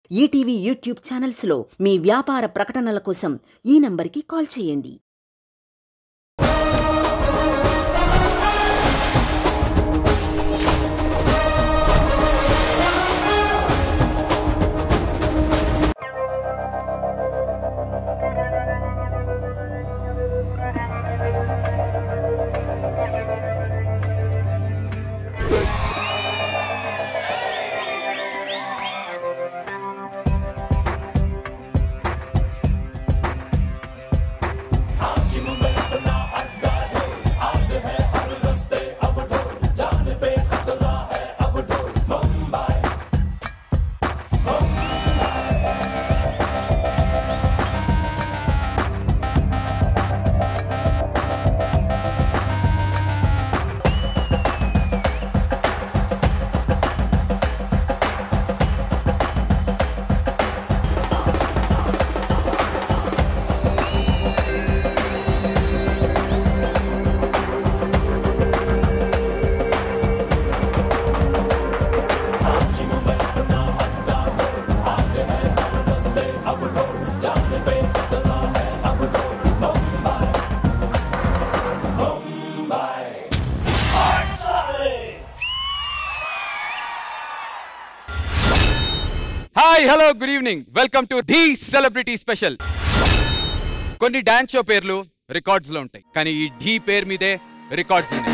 ETV YouTube ఛానల్స్లో మీ వ్యాపార ప్రకటనల కోసం ఈ నంబర్కి కాల్ చేయండి hi hello good evening welcome to the celebrity special కొన్ని డాన్స్ షో పేర్లు రికార్డ్స్ లో ఉంటాయి కానీ ఈ ఢీ పేరు మీదే రికార్డ్స్ ఉన్నాయి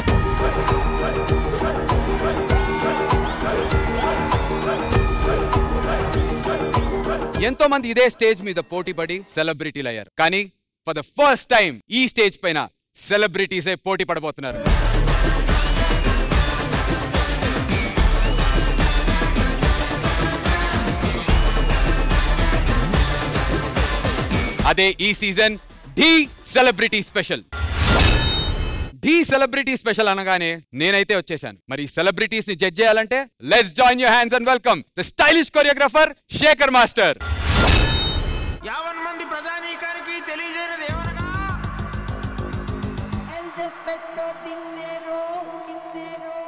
ఎంతో మంది ఇదే స్టేజ్ మీద పోటీ పడి సెలబ్రిటీలు అయ్యారు కానీ ఫర్ ద ఫస్ట్ టైం ఈ స్టేజ్ పైన సెలబ్రిటీసే పోటీ పడబోతున్నారు అదే ఈ season Dhee celebrity special Dhee celebrity special అనగానే నేనైతే వచ్చేసాను మరి సెలబ్రిటీస్ ని జడ్జ్ చేయాలంటే let's join your hands and welcome the stylish choreographer Shekhar master యావన్ మంది ప్రజానీకానికి తెలియజేయనిది ఏమనగా El respeto, dinero, dinero,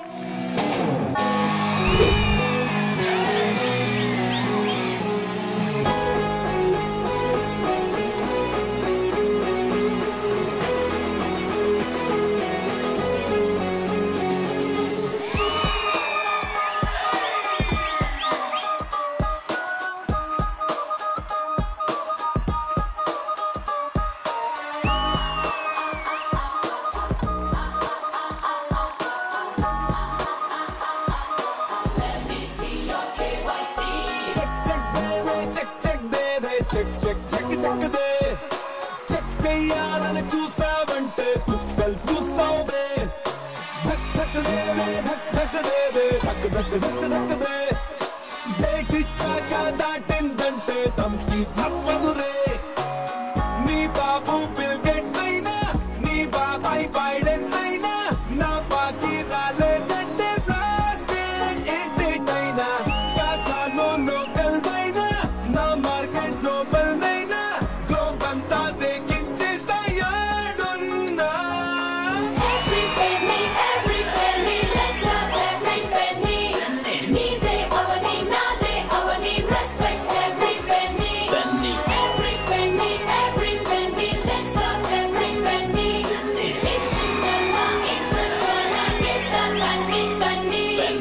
చెక్ చెక్ దే రే చెక్ చెక్ దే రే చెక్ చెక్ చెక్ చెక్ దే చెక్ చేయాలని చూసావంటే చుక్కలు చూస్తావు బే ధక్ ధక్ దే రే ధక్ ధక్ దే రే ధక్ ధక్ ధక్ ధక్ దే డేట్ ఇచ్చాక దాటిందంటే తమకి తప్పదు రే నీ బాబు బిల్ గేట్స్ అయినా నీ బాబాయ్ బైడెన్ అయినా నా బాకీ రాలేదంటే ప్లాస్టిక్ ఎస్టేట్ అయినా కాకానో లోకల్ అయినా నా మార్కెట్ గ్లోబల్ అయినా గ్లోబ్ అంతా దేకించేస్తా యాడున్నా Every penny, every penny, let's have every penny. Neede avani, nade avani, respect every penny. Every penny, every penny, let's have every penny. Itchingala, interest wala, kesta tanni tanni.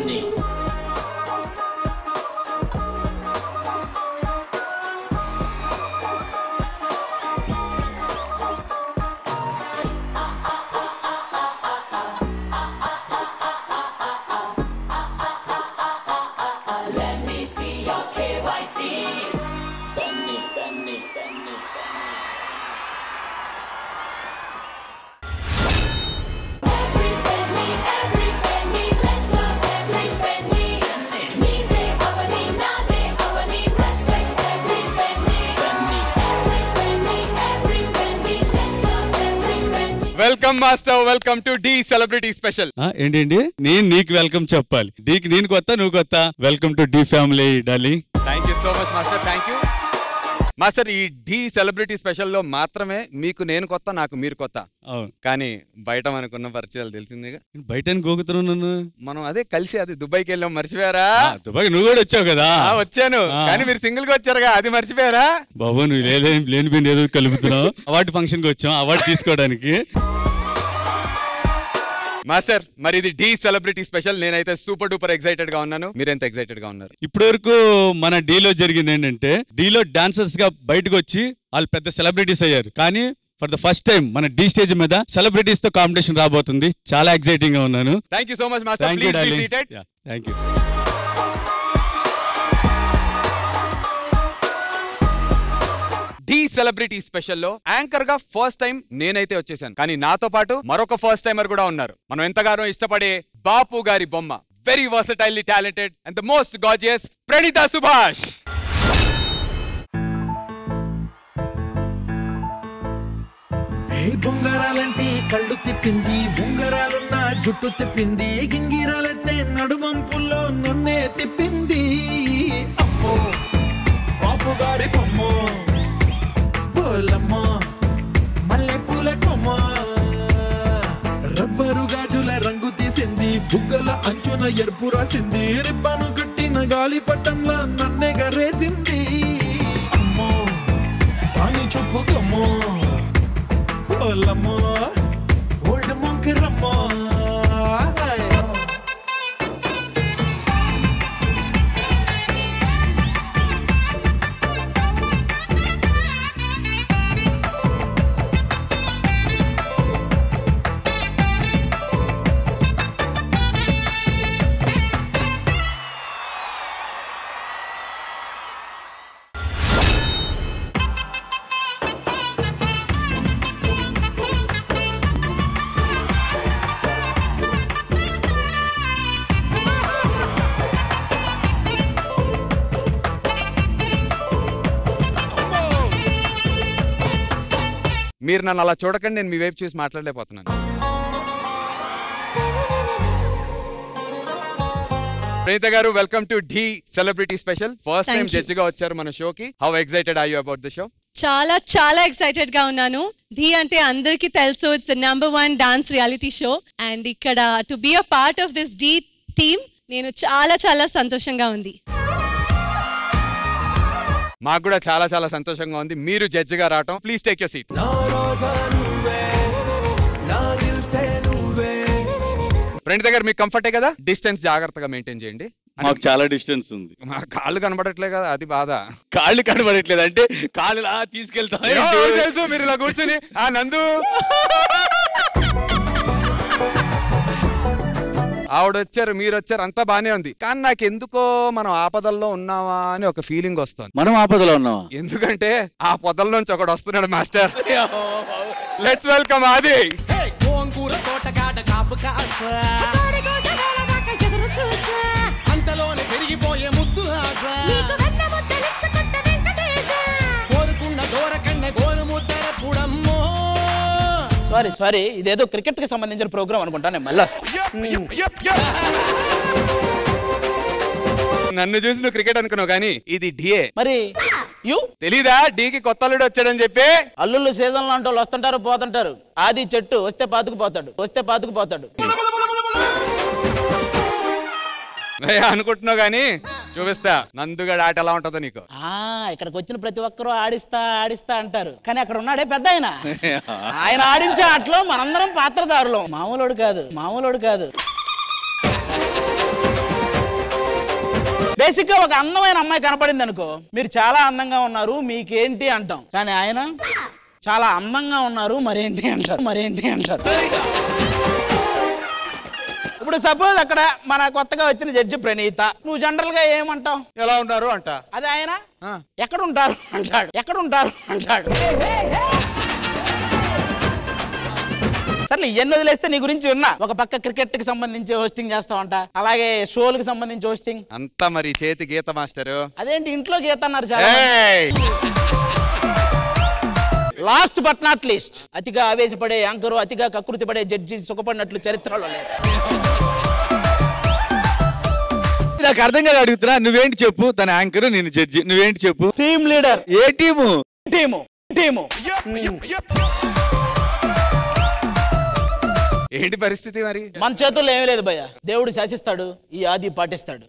Let me see your KYC. Every penny, every penny, let's have every penny. Neede avani, nade avani, respect every penny. Every penny, every penny, let's have every penny. Welcome master welcome to Dhee celebrity special ఆ, ఏంటండి నేను నీకు welcome చెప్పాలి నీకు నేను కొత్త నువ్వు కొత్త వెల్కమ్ టు డి ఫ్యామిలీ డాలి thank you so much master thank you master ఈ ఢీ సెలబ్రిటీ స్పెషల్ లో మాత్రమే మీకు నేను కొత్త నాకు మీరు కొత్త అవును కానీ బయట మనకున్న పరిచయాలు తెలిసిందేగా బయట గోగుతున్నావు నన్ను మనం అదే కలిసి అది దుబాయ్కి వెళ్ళాం మర్చిపోయారా ఆ, దుబాయ్ నువ్వు కూడా వచ్చావు కదా ఆ, వచ్చాను ఆ. కానీ మీరు సింగిల్ గా వచ్చారుగా అది మర్చిపోయారా బాబు నువ్వు లేని లేని పోయిన ఏదో కలుపుతున్నావు అవార్డు ఫంక్షన్ కి వచ్చాం అవార్డు తీసుకోవడానికి మాస్టర్ మరి ఇది ఢీ సెలబ్రిటీ స్పెషల్ నేనైతే సూపర్ డూపర్ ఎక్సైటెడ్ గా ఉన్నాను మీరెంత ఎక్సైటెడ్ గా ఉన్నారు ఇప్పటి వరకు మన డీలో జరిగింది ఏంటంటే డీలో డాన్సర్స్ గా బయటకు వచ్చి వాళ్ళు పెద్ద సెలబ్రిటీస్ అయ్యారు కానీ ఫర్ ద ఫస్ట్ టైం మన డీ స్టేజ్ మీద సెలబ్రిటీస్ తో కాంపిటీషన్ రాబోతుంది చాలా ఎక్సైటింగ్ గా ఉన్నాను thank you so much master thank you please darling seated thank you Dhee celebrity special లో యాంకర్ గా ఫస్ట్ టైం నేనైతే వచ్చేసాను కానీ నాతో పాటు మరొక ఫస్ట్ టైమర్ కూడా ఉన్నారు మనం ఎంతగానో ఇష్టపడే బాపు గారి బొమ్మ very versatilely talented and the most gorgeous Pranitha Subhash ఏ బొంగరాలంటే కళ్ళు తిప్పింది ఉంగరాలున్న జుట్టు తిప్పింది గింగిరాలైతే నడుమంపుల్లో నన్నే తిప్పింది అమ్మో బాపు గారి బొమ్మ పోలమ్మ మల్లె పూల కొమ్మ రబ్బరు గాజుల రంగు తీసింది బుగ్గల అంచున ఎరుపు రాసింది రిబ్బను కట్టిన గాలి పట్టంలా నన్నే గరేసింది అమ్మో పాని చూపు కమ్మో Olamo, old monkey ramo. మీరు నన్ను అలా చూడకండి నేను మీ వైపు చూసి మాట్లాడలేకపోతున్నాను Pranitha garu welcome to Dhee celebrity special first time Thank you. Judge గా వచ్చారు మన షోకి how excited I you about the show చాలా చాలా ఎక్సైటెడ్ గా ఉన్నాను ధీ అంటే అందరికీ తెలుసు it's the number one dance reality show and ఇక్కడ to be a part of this Dhee team నేను చాలా చాలా సంతోషంగా ఉంది మాకు కూడా చాలా చాలా సంతోషంగా ఉంది మీరు జడ్జ్ గా రావటం ప్లీజ్ టేక్ యూర్ సీట్ నా రోజా నువ్వే నా దిల్సే నువ్వే ప్రణీత గారు మీకు కంఫర్టే కదా డిస్టెన్స్ జాగ్రత్తగా మెయింటైన్ చేయండి మాకు చాలా డిస్టెన్స్ ఉంది మా కాళ్ళు కనబడట్లే కదా అది బాధ కాళ్ళు కనబడట్లేదు అంటే కాళ్ళు ఇలా తీసుకెళ్తా ఏమో తెలుసు మీరు ఇలా కూర్చొని ఆ నందు ఆవిడ వచ్చారు మీరు వచ్చారు అంతా బానే ఉంది కానీ నాకు ఎందుకో మనం ఆపదల్లో ఉన్నావా అని ఒక ఫీలింగ్ వస్తుంది మనం ఆపదలో ఉన్నావా ఎందుకంటే ఆ పొదల నుంచి ఒకడు వస్తున్నాడు మాస్టర్ లెట్స్ వెల్కమ్ ఆది గోంగూర తోటకాట కాపు కాస ఎదురు చూసా అంతలోనే పెరిగిపోయే ముద్దు ఆశ నీకు వెన్న ముద్దలిచ్చుకుంట వెంకటేశ కోరుకున్న దూరకన్న గోరు ముద్దర పుడమ్మో సారీ సారీ ఇదేదో క్రికెట్ కి సంబంధించిన ప్రోగ్రామ్ అనుకుంటా నేను మళ్ళీ వస్తా. నన్ను చూసి నువ్వు క్రికెట్ అనుకున్నావు కానీ ఇది డిఏ మరి యు తెలీదా డీకి కొత్త అల్లుడు వచ్చాడని చెప్పి అల్లుళ్ళు సీజన్ లాంటి వాళ్ళు వస్తుంటారు పోతుంటారు ఆది చెట్టు వస్తే పాతుకుపోతాడు వస్తే పాతుకుపోతాడు ఏ, అనుకుంటున్నావు కానీ చూపిస్తా నందుగడ ఆట ఎలా ఉంటుందో నీకు ఆ ఇక్కడికి వచ్చిన ప్రతి ఒక్కరూ ఆడిస్తా ఆడిస్తా అంటారు కానీ అక్కడ ఉన్నాడే పెద్ద ఆయన ఆయన ఆడించే ఆటలో మనందరం పాత్రదారులం మామూలోడు కాదు మామూలోడు కాదు బేసిక్ గా ఒక అందమైన అమ్మాయి కనపడింది అనుకో మీరు చాలా అందంగా ఉన్నారు మీకేంటి అంటాం కానీ ఆయన చాలా అందంగా ఉన్నారు మరేంటి అంటారు మరేంటి అంటారు ఇప్పుడు సపోజ్ అక్కడ మన కొత్తగా వచ్చిన జడ్జి ప్రణీత నువ్వు జనరల్ గా ఏమంటావు ఎలా ఉన్నారు అంట అదే ఆయన ఆ. ఎక్కడ ఉంటారు అంటాడు ఎక్కడ ఉంటారు అంటాడు సర్లే ఇవన్నీ వదిలేస్తే నీ గురించి ఉన్నా ఒక పక్క క్రికెట్ కి సంబంధించి హోస్టింగ్ చేస్తావంట అలాగే షోలకు సంబంధించి హోస్టింగ్ అంతా మరి చేతి గీత మాస్టరు అదేంటి ఇంట్లో గీత అన్నారు చాలా ఏయ్! లాస్ట్ బట్ నాట్ లీస్ట్ అతిగా ఆవేశపడే యాంకరు అతిగా కకృతి పడే జడ్జి సుఖపడినట్లు చరిత్రలో లేదు నాకు అర్థం కాదు అడుగుతున్నా నువ్వేంటి చెప్పు తన యాంకర్ నేను జడ్జి నువ్వేంటి చెప్పు టీమ్ లీడర్ ఏ టీము టీము టీము ఏంటి పరిస్థితి మరి మన చేతుల్లో ఏమీ లేదు భయ్య దేవుడు శాసిస్తాడు ఈ ఆది పాటిస్తాడు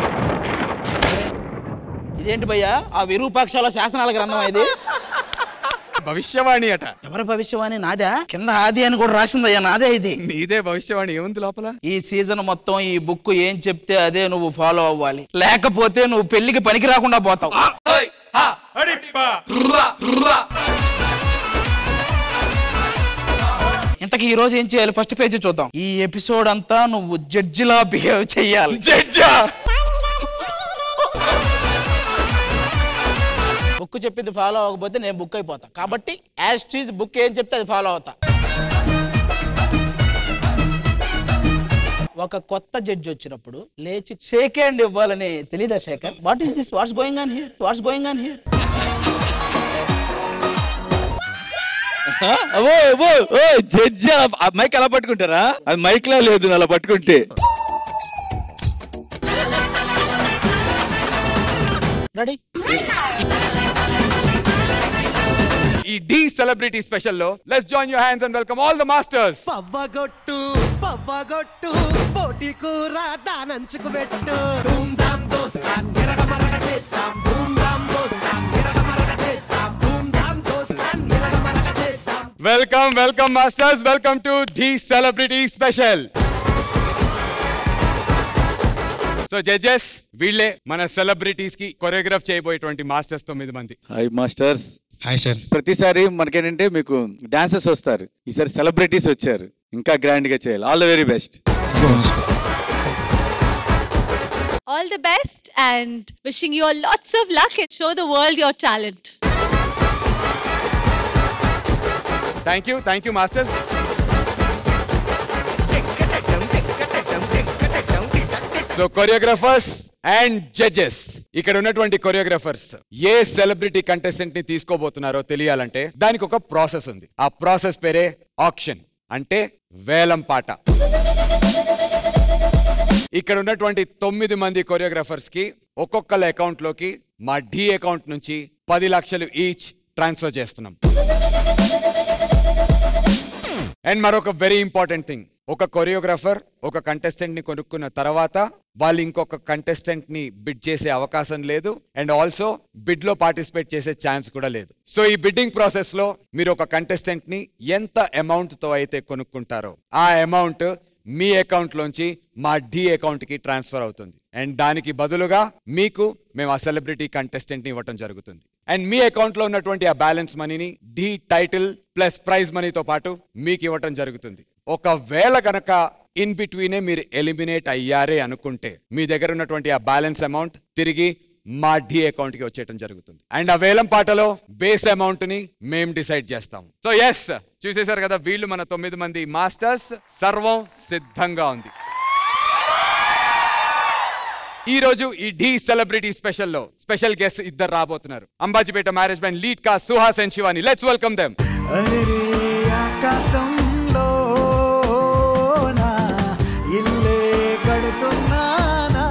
ఇదేంటి భయ్యా ఆ విరూపాక్షాల శాసనాల గ్రంథం ఇది భవిష్యవాణి అట ఎవరి భవిష్యవాణి నాదా కింద ఆది అని కూడా రాసిందయ్యా నాదే ఇది నీదే భవిష్యవాణి ఏముంది లోపల ఈ సీజన్ మొత్తం ఈ బుక్ ఏం చెప్తే అదే నువ్వు ఫాలో అవ్వాలి లేకపోతే నువ్వు పెళ్లికి పనికి రాకుండా పోతావు ఇంతకీ ఈ రోజు ఏం చేయాలి ఫస్ట్ పేజీ చూద్దాం ఈ ఎపిసోడ్ అంతా నువ్వు జడ్జిలా బిహేవ్ చెయ్యాలి జడ్జా బుక్ చెప్పింది ఫాలో అవ్వకపోతే నేను బుక్ అయిపోతా కాబట్టి యాజ్ టీజ్ బుక్ ఏం చెప్తే అది ఫాలో అవుతా ఒక కొత్త జడ్జి వచ్చినప్పుడు లేచి షేక్ హ్యాండ్ ఇవ్వాలని తెలీదా Shekhar what is this what's going on here what's going on here అవో అవో ఓ జడ్జి మైక్ అలా పట్టుకుంటారా అది మైక్ లా లేదు అలా పట్టుకుంటే రెడీ ఈ డి సెలబ్రిటీ స్పెషల్ లో let's join your hands and welcome all the masters పవ్వగొట్టు పవ్వగొట్టు పోటీ కూర దానంచుకు పెట్టు ధూమ్ ధామ్ దోస్తాన్ ఎరగ మరగ చేద్దాం ధూమ్ ధామ్ దోస్తాన్ ఎరగ మరగ చేద్దాం ధూమ్ ధామ్ దోస్తాన్ ఎరగ మరగ చేద్దాం welcome welcome masters welcome to D celebrity special so judges వీళ్ళే మన సెలబ్రిటీస్ కి కొరియోగ్రాఫ్ చేయబోయేటువంటి మాస్టర్స్ తొమ్మిది మంది హాయ్ మాస్టర్స్ హాయ్ సార్ ప్రతిసారి మనకేంటంటే మీకు డాన్సర్స్ వస్తారు ఈసారి సెలబ్రిటీస్ వచ్చారు ఇంకా గ్రాండ్ గా చేయాలి all the very best All the best and wishing you all lots of luck and show the world your talent. Thank you thank you masters so choreographers and judges ఇక్కడ ఉన్నటువంటి choreographers ఏ celebrity contestant ని తీసుకోబోతున్నారో తెలియాలంటే దానికి ఒక process ఉంది ఆ process పేరే option అంటే వేలం పాట ఇక్కడ ఉన్నటువంటి తొమ్మిది మంది కొరియోగ్రాఫర్స్ కి ఒక్కొక్కల అకౌంట్ లోకి మా డి అకౌంట్ నుంచి పది లక్షలు ఈచ్ ట్రాన్స్ఫర్ చేస్తున్నాం అండ్ మరొక వెరీ ఇంపార్టెంట్ థింగ్ ఒక కొరియోగ్రాఫర్ ఒక కంటెస్టెంట్ ని కొనుక్కున్న తర్వాత వాళ్ళు ఇంకొక కంటెస్టెంట్ ని బిడ్ చేసే అవకాశం లేదు అండ్ ఆల్సో బిడ్ లో పార్టిసిపేట్ చేసే ఛాన్స్ కూడా లేదు సో ఈ బిడ్డింగ్ ప్రాసెస్ లో మీరు ఒక కంటెస్టెంట్ ని ఎంత అమౌంట్ తో అయితే కొనుక్కుంటారో ఆ అమౌంట్ మీ అకౌంట్ లోంచి మా డి అకౌంట్ కి ట్రాన్స్ఫర్ అవుతుంది అండ్ దానికి బదులుగా మీకు మేము ఆ సెలబ్రిటీ కంటెస్టెంట్ ని ఇవ్వటం జరుగుతుంది అండ్ మీ అకౌంట్ లో ఉన్నటువంటి ఆ బ్యాలెన్స్ మనీని డి టైటిల్ ప్లస్ ప్రైజ్ మనీతో పాటు మీకు ఇవ్వటం జరుగుతుంది ఒకవేళ గనక ఇన్ బిట్వీనే మీరు ఎలిమినేట్ అయ్యారే అనుకుంటే మీ దగ్గర ఉన్నటువంటి ఆ బ్యాలెన్స్ అమౌంట్ తిరిగి మా డి అకౌంట్ కి వచ్చేయటం జరుగుతుంది అండ్ ఆ వేలం పాటలో బేస్ అమౌంట్ ని మేము డిసైడ్ చేస్తాం సో ఎస్ చూసేశారు కదా వీళ్ళు మన తొమ్మిది మంది మాస్టర్స్ సర్వం సిద్ధంగా ఉంది ఈ రోజు ఈ డి సెలబ్రిటీ స్పెషల్ లో స్పెషల్ గెస్ట్ ఇద్దరు రాబోతున్నారు అంబాజీపేట మ్యారేజ్ బ్యాండ్ లీడ్ కా Suhas and Shivani let's welcome them ఆకాశంలో నా ఇల్లే కడుతున్నానా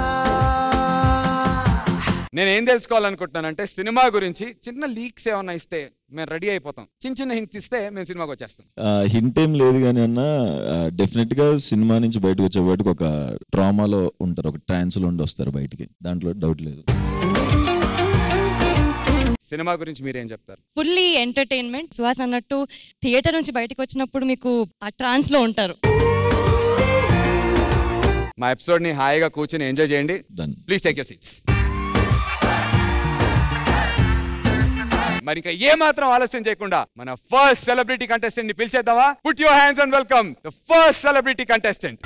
నేను ఏం తెలుసుకోవాలనుకుంటున్నానంటే సినిమా గురించి చిన్న లీక్స్ ఏమన్నా ఇస్తే మేము రెడీ అయిపోతాం చిన్న చిన్న హింట్స్ ఇస్తే మేము సినిమాకి వచ్చేస్తాం హింట్ ఏం లేదు కానీ అన్న డెఫినెట్ గా సినిమా నుంచి బయటకు వచ్చేవాటికి ఒక ట్రామాలో ఉంటారు ఒక ట్రాన్స్ లో ఉండి వస్తారు బయటికి దాంట్లో డౌట్ లేదు సినిమా గురించి మీరేం చెప్తారు ఫుల్లీ ఎంటర్టైన్మెంట్ సుహాస్ అన్నట్టు థియేటర్ నుంచి బయటకు వచ్చినప్పుడు మీకు ఆ ట్రాన్స్ లో ఉంటారు మా ఎపిసోడ్ ని హాయిగా కూర్చొని ఎంజాయ్ చేయండి Done. Please take your seats మరి ఇంకా ఏ మాత్రం ఆలస్యం చేయకుండా మన ఫస్ట్ సెలబ్రిటీ కంటెస్టెంట్ ని పిలిచేద్దామా put your hands and welcome the first celebrity contestant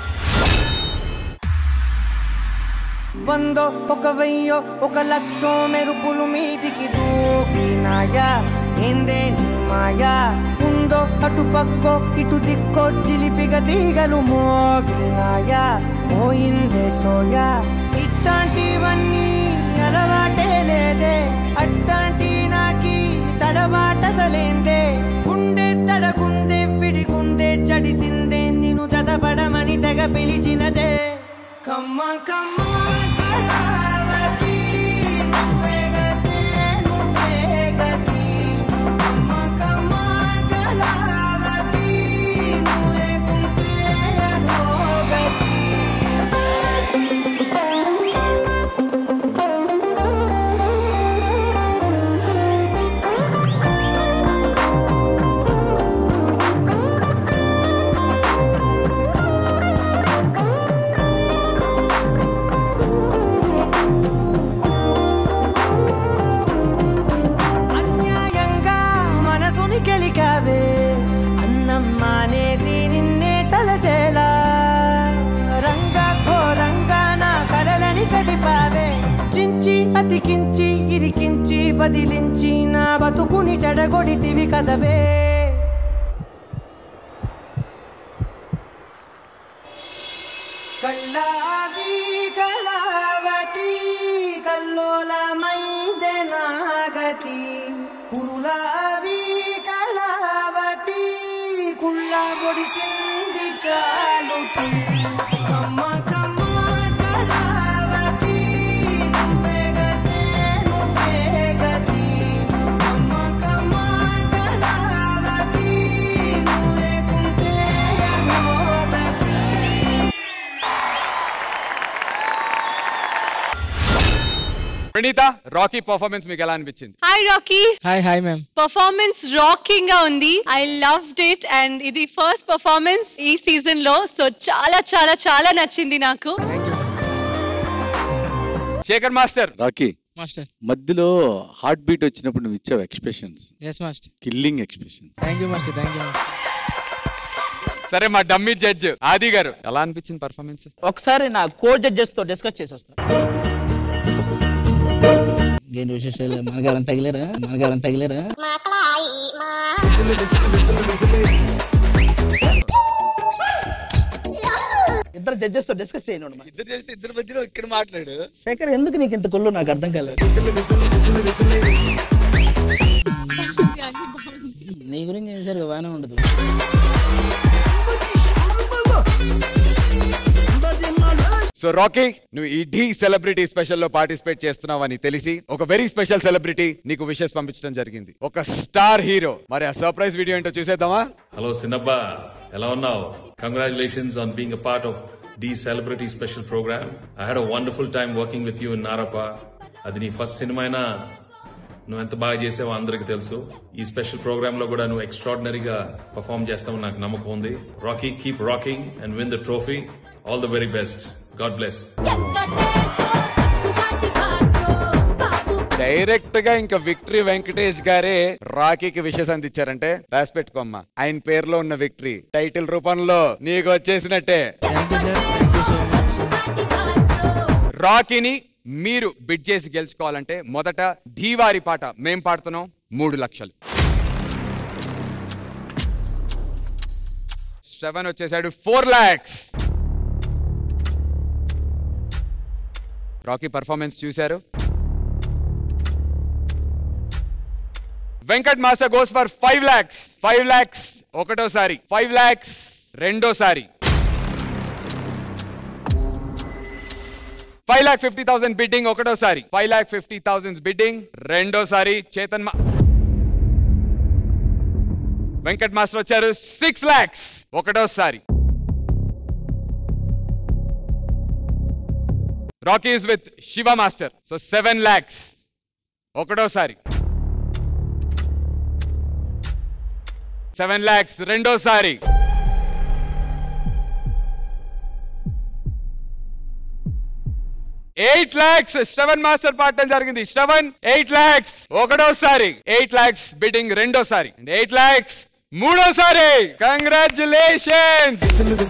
వందో ఒక వెయ్యో ఒక లక్షో మెరుపులు మీదికి దూకినాయా ఏందే నీ మాయా ఉందో అటు పక్కో ఇటు దిక్కో చిలిపిగ తీగలు మోగినాయా పోయిందే సోయా ఇట్లాంటివన్నీ అలవాటే లేదే అట్టాంటి నాకి తడబాటసలేందే గుండె తడగుందే విడిగుందే చడిసిందే నిన్ను చదపడమని తెగ పిలిచినదే కమ్మ కమ్మ వదిలించి నా బతుకుని చెడగొడితివి కదవే కళ్ళావి కళావతి కల్లోలమైందే నాగతి కురులావి కళావతి కుళ్ళ పొడిసింది చాలుతి కమ్మ కమ్మ కళావతి నువ్వే గతే నువ్వే గతి కమ్మ కమ్మ కళావతి నువ్వే కుంటే అధోగతి ప్రణీత రాకీ పర్ఫార్మెన్స్ మీకు ఎలా అనిపించింది hi Rocky hi hi ma'am performance rocking గా ఉంది ఐ లవ్డ్ ఇట్ అండ్ ఇది ఫస్ట్ పర్ఫార్మెన్స్ ఈ సీజన్ లో సో చాలా చాలా చాలా నచ్చింది నాకు శేఖర్ మాస్టర్ రాకీ మాస్టర్ మధ్యలో హార్ట్ బీట్ వచ్చినప్పుడు నువ్వు ఇచ్చావు expressions yes master killing expressions thank you master thank you సరే మా డమ్మీ జడ్జ్ ఆది గారు ఎలా అనిపించింది పర్ఫార్మెన్స్ ఒకసారి నా కో జడ్జెస్ తో డిస్కస్ చేసి వస్తా ఏంటి విశేషాలు మనగారం తగిలేరా మనగారం తగిలేరా ఇద్దరు జడ్జెస్ తో డిస్కస్ చేయను ఇద్దరు చేస్తే ఇద్దరు మధ్యలో ఇక్కడ మాట్లాడు శేఖర్ ఎందుకు నీకు ఇంత కొల్లు నాకు అర్థం కాలేదు నీ గురించి చేశారు బాగానే ఉండదు సో రాకీ నువ్వు ఈ ఢీ సెలబ్రిటీ స్పెషల్ లో పార్టిసిపేట్ చేస్తున్నావని తెలిసి ఒక వెరీ స్పెషల్ సెలబ్రిటీ నీకు విషెస్ పంపించడం జరిగింది ఒక స్టార్ హీరో మరి ఆ సర్ప్రైజ్ వీడియో ఏంటో చూసేద్దామా హలో సిన్నబ్బా ఎలా ఉన్నావు congratulations on being a part of Dhee celebrity special program I had a wonderful time working with you in Narappa అది నీ ఫస్ట్ సినిమా అయినా నువ్వు ఎంత బాగా చేసావో అందరికి తెలుసు ఈ స్పెషల్ ప్రోగ్రామ్ లో కూడా నువ్వు ఎక్స్ట్రాడినరీగా పర్ఫామ్ చేస్తావు నాకు నమ్మకం ఉంది Rocky keep rocking and win the trophy all the very best God bless direct గా ఇంకా విక్టరీ వెంకటేష్ గారే రాకీకి విషెస్ అందించారంటే రాసి పెట్టుకోమ్మా ఆయన పేరులో ఉన్న విక్టరీ టైటిల్ రూపంలో నీకు వచ్చేసినట్టే రాకీని మీరు బిడ్ చేసి గెలుచుకోవాలంటే మొదట ధీవారి పాట మేం పాడుతున్నాం మూడు లక్షలు సెవెన్ వచ్చేసాడు ఫోర్ లాక్స్ రాకీ పర్ఫార్మెన్స్ చూశారు Venkat master goes for five lakhs five lakhs ఒకటోసారి ఫైవ్ లాక్స్ రెండోసారి five lakh fifty thousand bidding ఒకటోసారి five lakh fifty thousand bidding రెండోసారి చేతన్ మా- వెంకట్ మాస్టర్ వచ్చారు సిక్స్ లాక్స్ ఒకటోసారి Rocky's with Shiva master so seven lakhs ఒకటోసారి సెవెన్ లాక్స్ రెండోసారి ఎయిట్ లాక్స్ శ్రవణ్ మాస్టర్ పాడటం జరిగింది శ్రవణ్ ఎయిట్ లాక్స్ ఒకటోసారి ఎయిట్ లాక్స్ బిడ్డింగ్ రెండోసారి ఎయిట్ లాక్స్ మూడోసారి కంగ్రాచులేషన్స్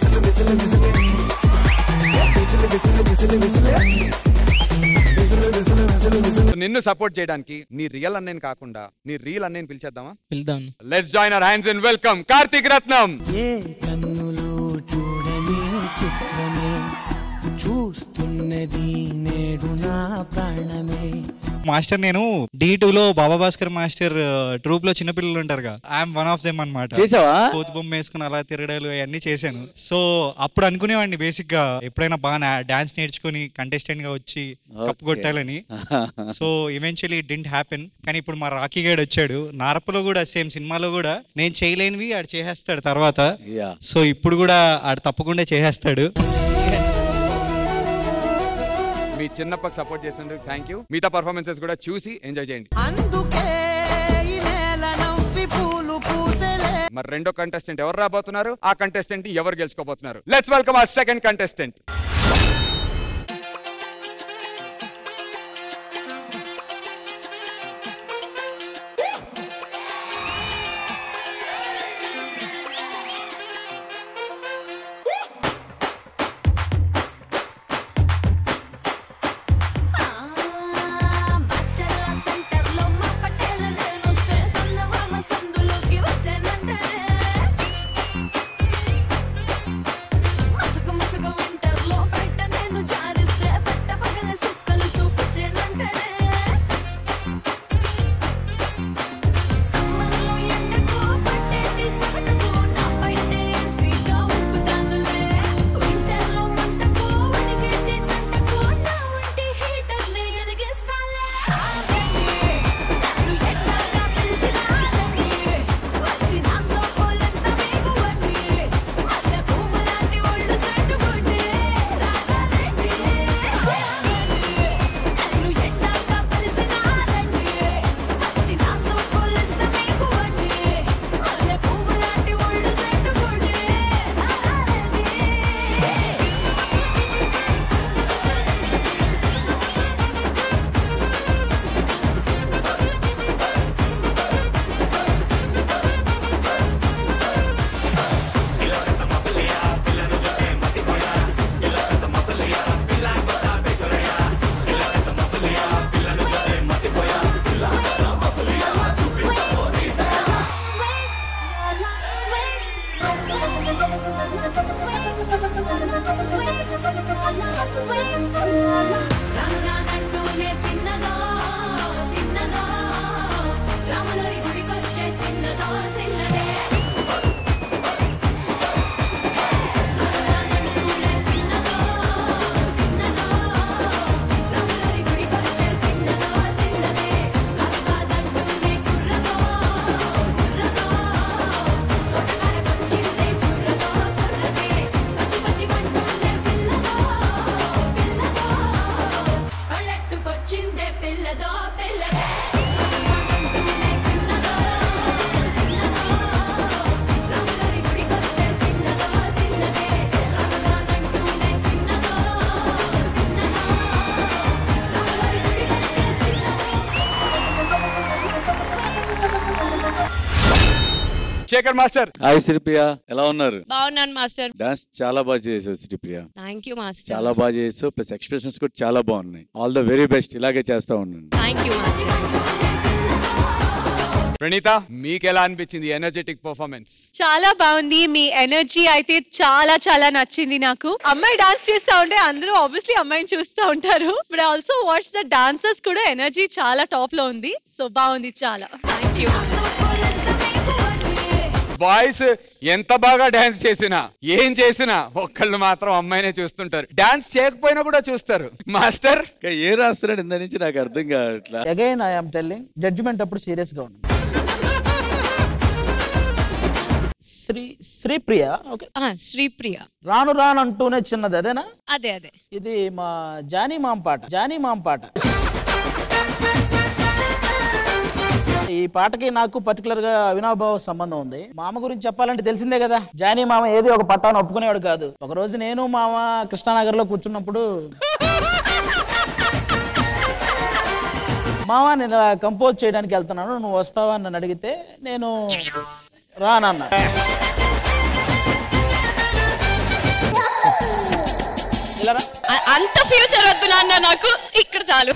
నిన్ను సపోర్ట్ చేయడానికి నీ రియల్ అన్నయ్యని కాకుండా నీ రియల్ అన్నయ్యని పిలిచేద్దామా పిలుద్దాం let's join our hands and welcome Karthik Ratnam ఏ కన్నులు చూడని చిత్రమే చూస్తున్నది నేడు నా ప్రాణమే మాస్టర్ నేను డి లో బాబా భాస్కర్ మాస్టర్ ట్రూప్ లో చిన్నపిల్లలు ఉంటారుగా ఐఎమ్ వన్ ఆఫ్ దెమ్ అనమాట చేసావా? కోతి బొమ్మ వేసుకుని అలా తిరగడాలు అవన్నీ చేశాను సో అప్పుడు అనుకునేవాడిని బేసిక్ గా ఎప్పుడైనా బాగా డాన్స్ నేర్చుకుని కంటెస్టెంట్ గా వచ్చి కప్పు Okay. కొట్టాలని సో ఈవెన్చువల్లీ డింట్ హ్యాపెన్ కానీ ఇప్పుడు మా రాకీ గైడ్ వచ్చాడు నారప్పలో కూడా సేమ్ సినిమాలో కూడా నేను చేయలేనివి ఆడు చేసేస్తాడు తర్వాత Yeah. సో ఇప్పుడు కూడా ఆడు తప్పకుండా చేసేస్తాడు మీ చిన్నప్పకి సపోర్ట్ చేసినందుకు థ్యాంక్ యూ మిగతా పర్ఫార్మెన్సెస్ కూడా చూసి ఎంజాయ్ చేయండి అందుకే ఈ నేల నవ్వి పూలు పూసలే మరి రెండో కంటెస్టెంట్ ఎవరు రాబోతున్నారు ఆ కంటెస్టెంట్ ఎవరు గెలుచుకోబోతున్నారు let's welcome a second contestant మచ్చల సెంటర్లో శేఖర్ మాస్టర్ హాయ్ శ్రీప్రియ ఎలా ఉన్నారు బాగున్నాను మాస్టర్ డాన్స్ చాలా బాగా చేసావు శ్రీప్రియ థ్యాంక్ యూ మాస్టర్ చాలా బాగా చేసావు ప్లస్ ఎక్స్ప్రెషన్స్ కూడా చాలా బాగున్నాయి ఆల్ ద వెరీ బెస్ట్ ఇలాగే చేస్తా ఉండండి థ్యాంక్ యూ మాస్టర్ ప్రణీత మీకు ఎలా అనిపించింది ఎనర్జెటిక్ పర్ఫార్మెన్స్ చాలా బాగుంది మీ ఎనర్జీ అయితే చాలా చాలా నచ్చింది నాకు అమ్మాయి డాన్స్ చేస్తా ఉంటే అందరూ ఆబ్వియస్లీ అమ్మాయిని చూస్తూ ఉంటారు but also what's the dancers కూడా ఎనర్జీ చాలా టాప్ లో ఉంది సో బాగుంది చాలా బాయ్స్ ఎంత బాగా డాన్స్ చేసినా ఏం చేసినా ఒక్కళ్ళు మాత్రం అమ్మాయినే చూస్తుంటారు డాన్స్ చేయకపోయినా కూడా చూస్తారు మాస్టర్ ఏ రాస్తున్నాడు ఇంత నుంచి నాకు అర్థం కావట్లా అగైన్ ఐఎమ్ టెల్లింగ్ జడ్జిమెంట్ అప్పుడు సీరియస్ గా ఉంది శ్రీ శ్రీప్రియ ఓకే శ్రీప్రియ రాను రాను అంటూనే చిన్నది అదేనా అదే అదే ఇది మా జానీ మామ్ పాట జానీ మామ్ పాట ఈ పాటకి నాకు పర్టికులర్ గా అవినాభావ సంబంధం ఉంది మామ గురించి చెప్పాలంటే తెలిసిందే కదా జానీ మామ ఏది ఒక పట్టాను ఒప్పుకునేవాడు కాదు ఒక రోజు నేను మామ కృష్ణానగర్ లో కూర్చున్నప్పుడు మామ నేను ఇలా కంపోజ్ చేయడానికి వెళ్తున్నాను నువ్వు వస్తావా అని నన్ను అడిగితే నేను రానన్నా ఇలా రా. అ- అంత ఫ్యూచర్ వద్దు నాన్న నాకు ఇక్కడ చాలు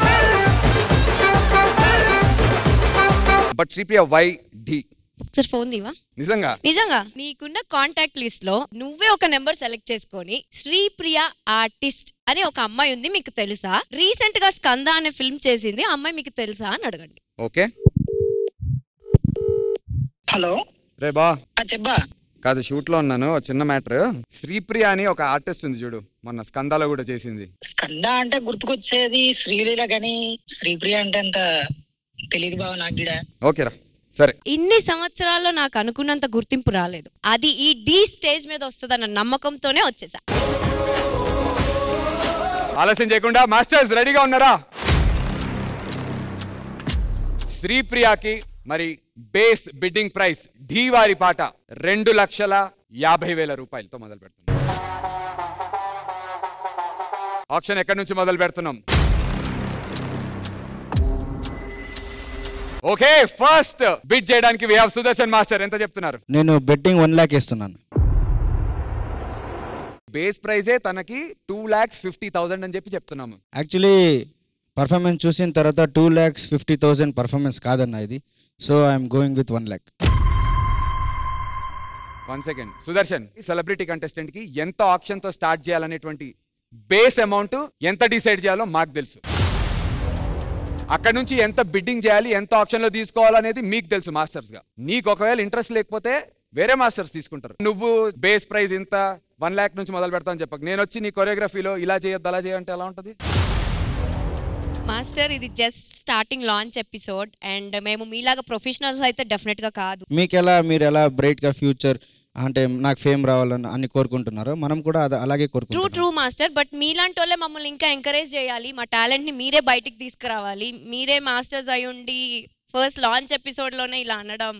బట్ శ్రీప్రియ వై డి ఒకసారి ఫోన్ దీవా నిజంగా నిజంగా నీకున్న కాంటాక్ట్ లిస్ట్ లో నువ్వే ఒక నెంబర్ సెలెక్ట్ చేసుకొని శ్రీప్రియ ఆర్టిస్ట్ అనే ఒక అమ్మాయి ఉంది మీకు తెలుసా రీసెంట్ గా స్కంద అనే ఫిల్మ్ చేసింది ఆ అమ్మాయి మీకు తెలుసా అని అడగండి ఓకే హలో రే బా చెప్పా కాదు షూట్ లో ఉన్నాను ఒక చిన్న మ్యాటర్ శ్రీప్రియ అని ఒక ఆర్టిస్ట్ ఉంది చూడు మొన్న స్కందాలో కూడా చేసింది స్కంద అంటే గుర్తుకొచ్చేది శ్రీలీల గాని శ్రీప్రియ అంటే అంత తెలియదు బావ నాకు కూడా ఓకేరా సరే ఇన్ని సంవత్సరాల్లో నాకు అనుకున్నంత గుర్తింపు రాలేదు అది ఈ డి స్టేజ్ మీద వస్తుందన్న నమ్మకంతోనే వచ్చేసా ఆలస్యం చేయకుండా మాస్టర్స్ రెడీగా ఉన్నారా శ్రీప్రియకి మరి బేస్ బిడ్డింగ్ ప్రైస్ ఢీ వారి పాట రెండు లక్షల యాభై వేల రూపాయలతో మొదలు పెడుతున్నాం ఆప్షన్ ఎక్కడి నుంచి మొదలు పెడుతున్నాం ఓకే ఫస్ట్ బిడ్ చేయడానికి వి హావ్ సుదర్శన్ మాస్టర్ ఎంత చెప్తున్నారు నేను బెట్టింగ్ వన్ ల్యాక్ ఇస్తున్నాను బేస్ ప్రైజే తనకి టూ లాక్స్ ఫిఫ్టీ థౌసండ్ అని చెప్పి చెప్తున్నాము యాక్చువల్లీ పర్ఫార్మెన్స్ చూసిన తర్వాత two lakhs fifty thousand performance కాదన్న ఇది so I'm going with one lakh one second Sudarshan ఈ సెలబ్రిటీ కంటెస్టెంట్ కి ఎంత ఆప్షన్ తో స్టార్ట్ చేయాలనేటువంటి బేస్ అమౌంట్ ఎంత డిసైడ్ చేయాలో మాకు తెలుసు అక్కడ నుంచి ఎంత బిడ్డింగ్ చేయాలి ఎంత ఆప్షన్ లో తీసుకోవాలనేది మీకు తెలుసు మాస్టర్స్ గా నీకు ఒకవేళ ఇంట్రెస్ట్ లేకపోతే వేరే మాస్టర్స్ తీసుకుంటారు నువ్వు బేస్ ప్రైస్ ఇంత వన్ ల్యాక్ నుంచి మొదలు పెడతాను చెప్పక నేను వచ్చి నీ కొరియోగ్రఫీలో ఇలా చేయొద్దు అలా చేయంటే ఎలా ఉంటుంది మాస్టర్ ఇది just starting launch episode and మేము మీలాగా ప్రొఫెషనల్స్ అయితే డెఫినెట్ గా కాదు మీకు ఎలా మీరు ఎలా బ్రైట్గా ఫ్యూచర్ అంటే నాకు ఫేమ్ రావాలని అన్ని కోరుకుంటున్నారో మనం కూడా అది అలాగే ట్రూ కోరుకుంటున్నాం ట్రూ మాస్టర్ బట్ మీలాంటి వాళ్ళే మమ్మల్ని ఇంకా ఎంకరేజ్ చేయాలి మా టాలెంట్ ని మీరే బయటికి తీసుకురావాలి మీరే మాస్టర్స్ అయి ఉండి ఫస్ట్ లాంచ్ ఎపిసోడ్ లోనే ఇలా అనడం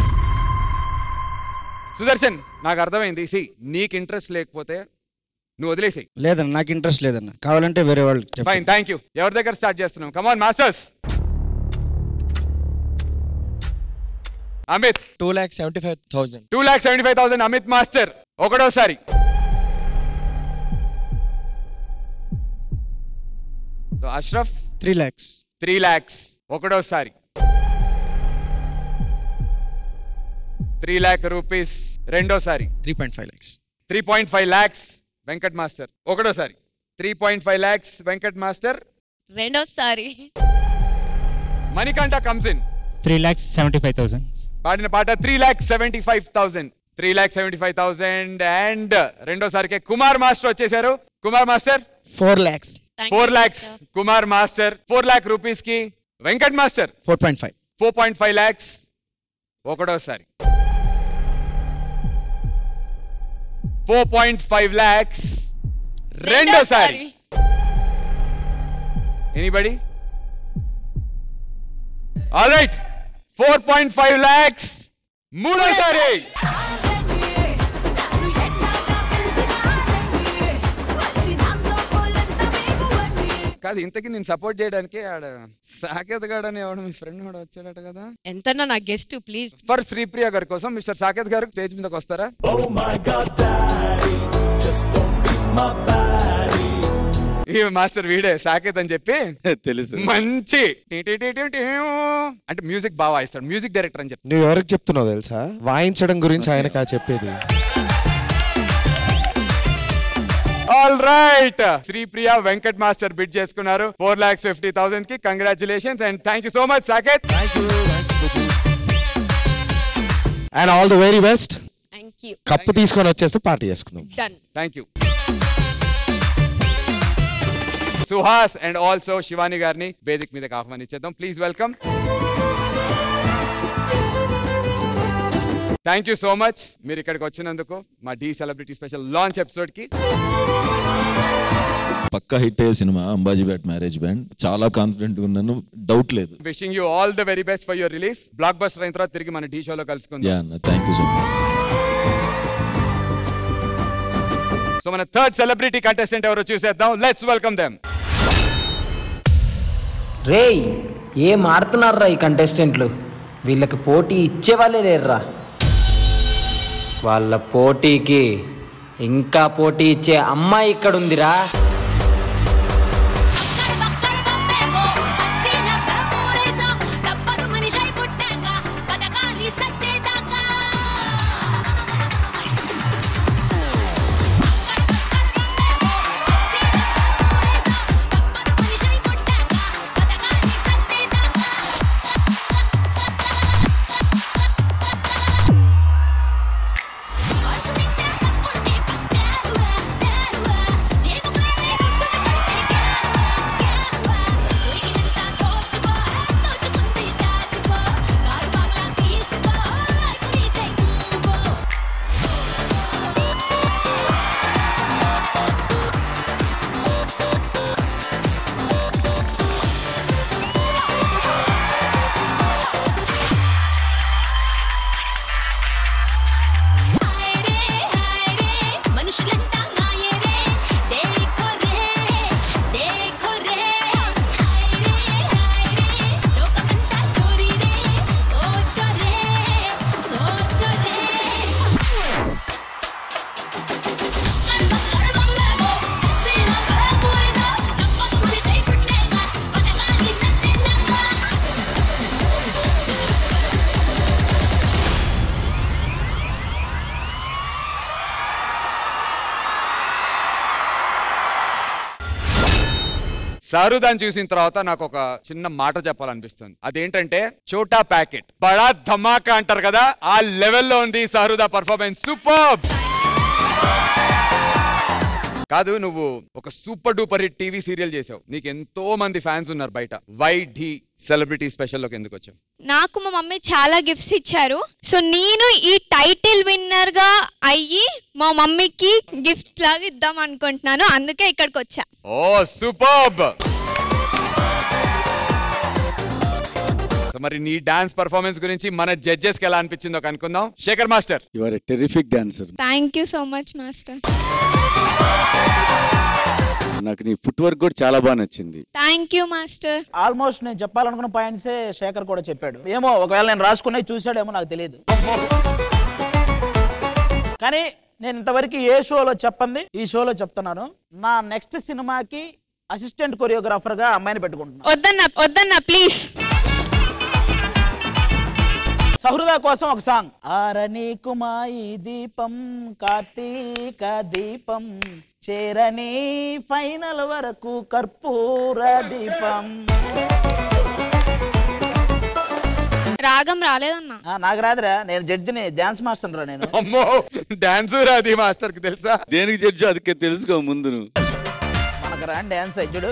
సుదర్శన్ నాకు అర్థమైంది సి నీకు ఇంట్రెస్ట్ లేకపోతే నువ్వు వదిలేసి లేదన్న నాకు ఇంట్రెస్ట్ లేదన్న కావాలంటే వేరే వాళ్ళు చెప్పండి. ఫైన్ థ్యాంక్ యూ ఎవరి దగ్గర స్టార్ట్ చేస్తున్నాం come on masters Amit two lakh seventy five thousand two lakh seventy five thousand Amit master ఒకటోసారి so Ashraf three lakhs three lakhs ఒకటోసారి త్రీ ల్యాక్ రూపీస్ రెండోసారి three point five lakhs three point five lakhs Venkat master ఒకటోసారి three point five lakhs Venkat master రెండోసారి Manikanta comes in three lakhs seventy five thousand పాడిన పాట three lakh seventy five thousand three lakh seventy five thousand and రెండోసారికి Kumar master వచ్చేసారు Kumar master four lakhs four lakhs Kumar master four lakh rupees కి Venkat master four point five four point five lakhs ఒకటోసారి four point five lakhs రెండోసారి anybody all right four point five lakhs మూడోసారి కాదు ఇంతకీ నేను support చేయడానికి ఆడ సాకేత్ గారు అని ఎవడు మీ ఫ్రెండ్ కూడా వచ్చాడట కదా ఎంతన్నా నా గెస్ట్ ప్లీజ్ ఫర్ శ్రీప్రియ గారి కోసం మిస్టర్ సాకేత్ గారు స్టేజ్ మీదకి వస్తారా ఈ మాస్టర్ వీడే సాకేత్ అని చెప్పి తెలుసు మంచి టీ టీ టీ టీ టీ అంటే మ్యూజిక్ బాగా వాయిస్తాడు మ్యూజిక్ డైరెక్టర్ అని చెప్తాడు నువ్వు ఎవరికి చెప్తున్నావు తెలుసా వాయించడం గురించి ఆయనకా చెప్పేది all right Sripriya Venkat master bid చేసుకున్నారు ఫోర్ లాక్స్ ఫిఫ్టీ థౌసండ్ కి congratulations and thank you so much Saketh and all the very best thank you cup తీసుకొని వచ్చేస్తే పార్టీ చేసుకుందాం done thank you Suhas and also Shivani గారిని వేదిక మీదకి ఆహ్వానించేద్దాం please welcome thank you so much మీరు ఇక్కడికి వచ్చినందుకు మా Dhee celebrity special launch episode కి పక్కా హిట్ అయ్యే సినిమా అంబాజీపేట్ మ్యారేజ్ బ్యాండ్ చాలా కాన్ఫిడెంట్ ఉన్నాను డౌట్ లేదు wishing you all the very best for your release blockbuster అయిన తర్వాత తిరిగి మన డి షోలో యా కలుసుకుందాం అన్న thank you so much so మన థర్డ్ సెలబ్రిటీ కంటెస్టెంట్ ఎవరో చూసేద్దాం లెట్స్ వెల్కమ్ దెమ్ రేయ్ ఏం ఆడుతున్నారా ఈ కంటెస్టెంట్లు వీళ్ళకి పోటీ ఇచ్చేవాళ్ళే లేరురా వాళ్ళ పోటీకి ఇంకా పోటీ ఇచ్చే అమ్మాయి ఇక్కడ ఉందిరా తప్పదు మనిషి పుట్టాక బతకాలి సచ్చేదాకా మనుషులంతా మాయరే దేఖో రే దేఖో రే హాయ్ రే హాయ్ రే లోకమంతా చోరీ రే సోచో రే సోచో రే సారుదాన్ చూసిన తర్వాత నాకు ఒక చిన్న మాట చెప్పాలనిపిస్తుంది అదేంటంటే చోటా ప్యాకెట్ బడా ధమాకా అంటారు కదా ఆ లెవెల్లో ఉంది సారుదా పర్ఫార్మెన్స్ సూపర్ కాదు నువ్వు ఒక super duper hit TV serial చేసావు నీకు ఎంతో మంది ఫ్యాన్స్ ఉన్నారు బయట వై డి సెలబ్రిటీ స్పెషల్లోకి ఎందుకు వచ్చావు నాకు మా మమ్మీ చాలా గిఫ్ట్స్ ఇచ్చారు సో నేను ఈ టైటిల్ విన్నర్ గా అయ్యి మా మమ్మీకి గిఫ్ట్ లాగా ఇద్దాం అనుకుంటున్నాను అందుకే ఇక్కడికి వచ్చా ఓ సూపర్బ్ మరి నీ డాన్స్ పర్ఫార్మెన్స్ గురించి మన జడ్జెస్ కి ఎలా అనిపించిందో కనుక్కుందాం Shekhar master you are a terrific dancer thank you so much master నాకు నీ ఫుట్ వర్క్ కూడా చాలా బాగా నచ్చింది థ్యాంక్ యూ మాస్టర్ ఆల్మోస్ట్ నేను చెప్పాలనుకున్న పాయింట్సే శేఖర్ కూడా చెప్పాడు ఏమో ఒకవేళ నేను రాసుకున్నవి చూశాడేమో నాకు తెలియదు కానీ నేను ఇంతవరకు ఏ షోలో చెప్పండి ఈ షోలో చెప్తున్నాను నా నెక్స్ట్ సినిమాకి అసిస్టెంట్ కొరియోగ్రాఫర్ గా అమ్మాయిని పెట్టుకుంటున్నాను వద్దన్నా వద్దన్నా ప్లీజ్ సహృద కోసం ఒక సాంగ్ ఆరని కుమాయి దీపం కార్తీక దీపం చేరని ఫైనల్ వరకు కర్పూర దీపం రాగం రాలేదన్నా ఆ, నాకు రాదురా నేను జడ్జిని డాన్స్ మాస్టర్ రా నేను అమ్మో డాన్స్ రాది మాస్టర్ కి తెలుసా దేనికి జడ్జి అదికే తెలుసుకో ముందు నువ్వు మనకు రా డాన్స్ అయ్యుడు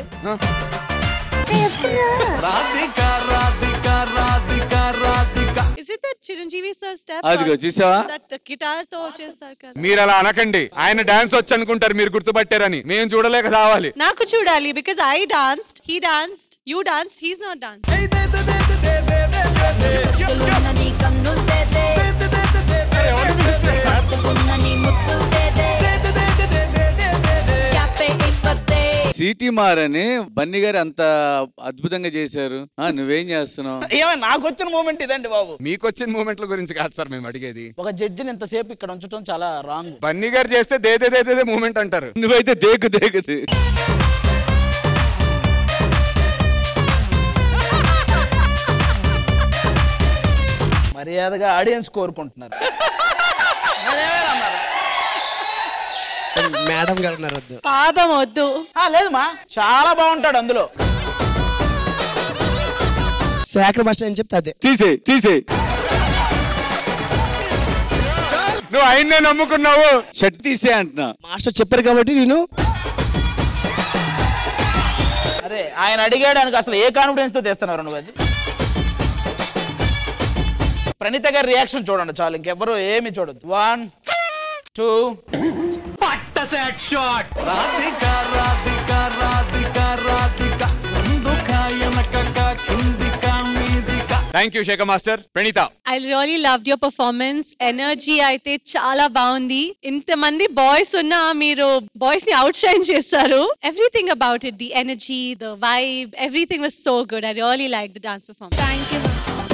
Radhika Radhika Radhika Radhika Is it that Chiranjeevi sir step? అదిగో, or చూసావా? That guitar తో చేస్తారు కదా మీరు అలా అనకండి ఆయన డాన్స్ వచ్చి అనుకుంటారు మీరు గుర్తుపట్టారని మేము చూడలేక రావాలి నాకు చూడాలి because I danced, he danced, you danced, he's not danced. నీ కన్నులు తేదే ఉన్న నీ ముత్తు తేదే క్యాపే ఇప్పతే సిటీ మారని బన్నీ గారు అంత అద్భుతంగా చేశారు ఆ నువ్వేం చేస్తున్నావు ఏమైనా నాకు వచ్చిన మూమెంట్ ఇదండి బాబు మీకు వచ్చిన మూమెంట్ల గురించి కాదు సార్ మేము అడిగేది ఒక జడ్జిని ఇంతసేపు ఇక్కడ ఉంచడం చాలా రాంగ్ బన్నీ గారు చేస్తే దేదే దేదే మూమెంట్ అంటారు నువ్వైతే దేకు దేకు దే. మర్యాదగా ఆడియన్స్ కోరుకుంటున్నారు మేడం గారు ఉన్నారు వద్దు పాపం వద్దు లేదు మా చాలా బాగుంటాడు అందులో శాఖర్ మాస్టర్ అని చెప్తే అదే తీసే తీసే నువ్వు ఆయన్నే నమ్ముకున్నావు షర్ట్ తీసే అంటున్నా మాస్టర్ చెప్పారు కాబట్టి నేను అరే ఆయన అడిగాడానికి అసలు ఏ కాన్ఫిడెన్స్ తో తెస్తున్నారు నువ్వు అది ప్రణీత గారి రియాక్షన్ చూడండి చాలు ఇంకెవ్వరు ఏమి చూడదు one two shot Radhika Radhika Radhika Radhika ముందుక వెనకక కిందిక మీదిక thank you Shekhar master Praneetha I really love your performance energy అయితే చాలా బాగుంది ఇంతమంది బాయ్స్ ఉన్నా మీరు బాయ్స్ ని అవుట్ షైన్ చేస్తారు everything about it the energy the vibe everything was so good I really like the dance performance thank you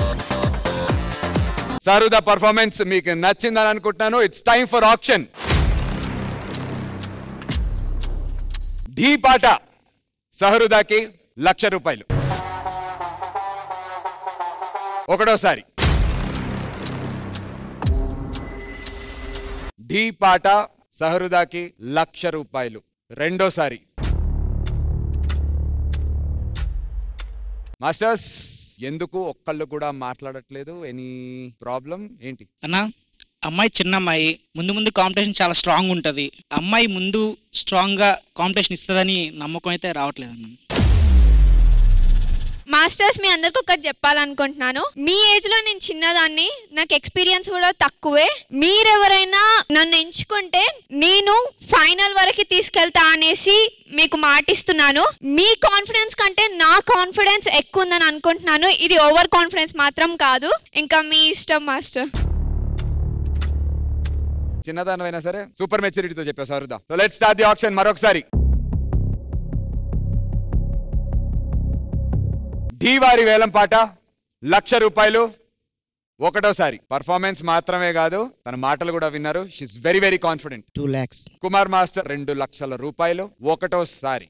సారుదా performance మీకు నచ్చిందని అనుకుంటున్నాను ఇట్స్ టైం ఫర్ ఆప్షన్ ఢీ పాట సహరుదాకి లక్ష రూపాయలు ఒకటోసారి ఢీ పాట సహరుదాకి లక్ష రూపాయలు రెండోసారి మాస్టర్స్ ఎందుకు ఒక్కళ్ళు కూడా మాట్లాడట్లేదు ఎనీ ప్రాబ్లం ఏంటి అన్న అమ్మాయి చిన్న అమ్మాయి ముందు ముందు కాంపిటీషన్ చాలా స్ట్రాంగ్ ఉంటుంది అమ్మాయి ముందు స్ట్రాంగ్గా కాంపిటీషన్ ఇస్తుందని నమ్మకం అయితే రావట్లేదు అన్న మాస్టర్స్ మీ అందరికి ఒకటి చెప్పాలనుకుంటున్నాను మీ ఏజ్ లో నేను చిన్నదాన్ని నాకు ఎక్స్పీరియన్స్ కూడా తక్కువే మీరెవరైనా నన్ను ఎంచుకుంటే నేను ఫైనల్ వరకు తీసుకెళ్తా అనేసి మీకు మాటిస్తున్నాను మీ కాన్ఫిడెన్స్ కంటే నా కాన్ఫిడెన్స్ ఎక్కువ ఉందని అనుకుంటున్నాను ఇది ఓవర్ కాన్ఫిడెన్స్ మాత్రం కాదు ఇంకా మీ ఇష్టం మాస్టర్ చిన్నదానమైనా సరే సూపర్ మెచ్యూరిటీతో చెప్పావు Sahruda so let start the option మరొకసారి ఢీ వారి వేలం పాట లక్ష రూపాయలు ఒకటోసారి పర్ఫార్మెన్స్ మాత్రమే కాదు తన మాటలు కూడా విన్నారు she's very very confident two lakhs Kumar master రెండు లక్షల రూపాయలు ఒకటోసారి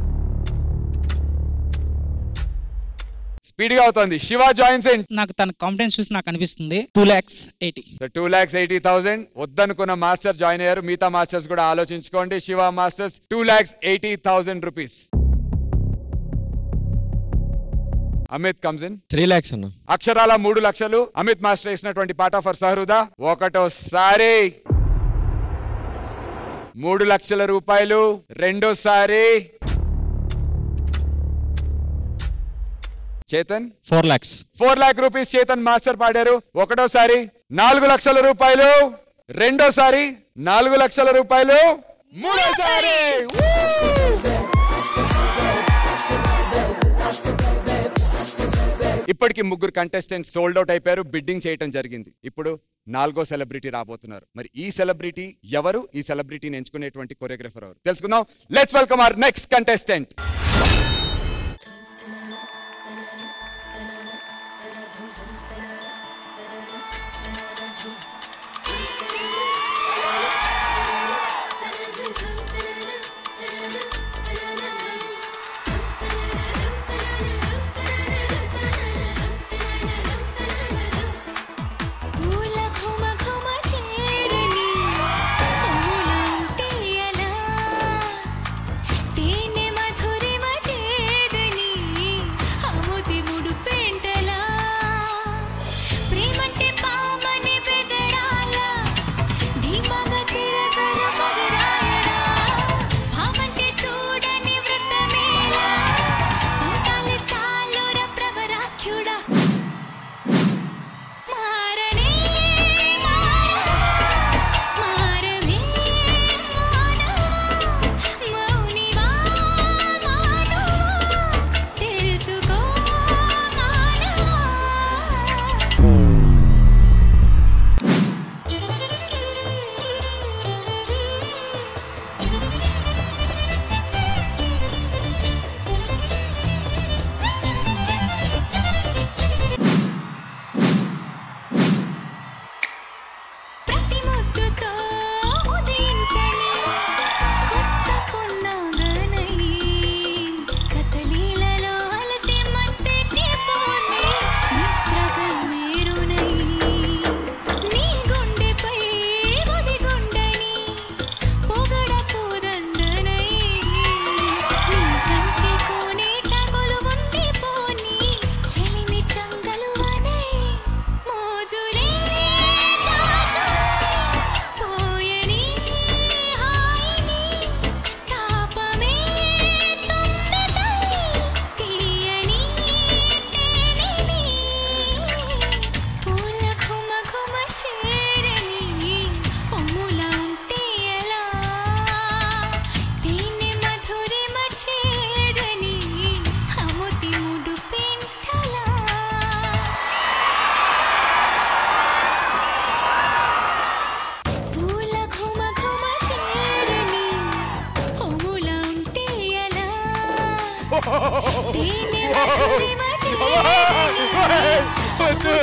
స్పీడ్ గా అవుతుంది శివ జాయిన్స్ ఇన్ నాకు తన కాంపిటెన్స్ చూసి నాకు అనిపిస్తుంది two lakhs eighty two lakhs eighty thousand వద్దనుకున్న మాస్టర్ జాయిన్ అయ్యారు మిగతా మాస్టర్స్ కూడా ఆలోచించుకోండి Shiva masters two lakhs eighty thousand rupees Amit comes in three lakhs అన్న అక్షరాల మూడు లక్షలు అమిత్ మాస్టర్ వేసినటువంటి పాట ఫర్ సహరుదా ఒకటోసారి మూడు లక్షల రూపాయలు రెండోసారి Chetan four lakhs four lakh rupees Chetan master పాడారు ఒకటోసారి నాలుగు లక్షల రూపాయలు రెండోసారి నాలుగు లక్షల రూపాయలు మూడోసారి ఇప్పటికి ముగ్గురు కంటెస్టెంట్స్ సోల్డ్ అవుట్ అయిపోయారు బిడ్డింగ్ చేయటం జరిగింది ఇప్పుడు నాలుగో సెలబ్రిటీ రాబోతున్నారు మరి ఈ సెలబ్రిటీ ఎవరు ఈ సెలబ్రిటీని ఎంచుకునేటువంటి కొరియోగ్రఫర్ ఎవరు తెలుసుకుందాం let's welcome our next contestant పూల ఘుమ ఘుమ చేరని పూలంటే ఎలా తేనె మధురిమ చేరని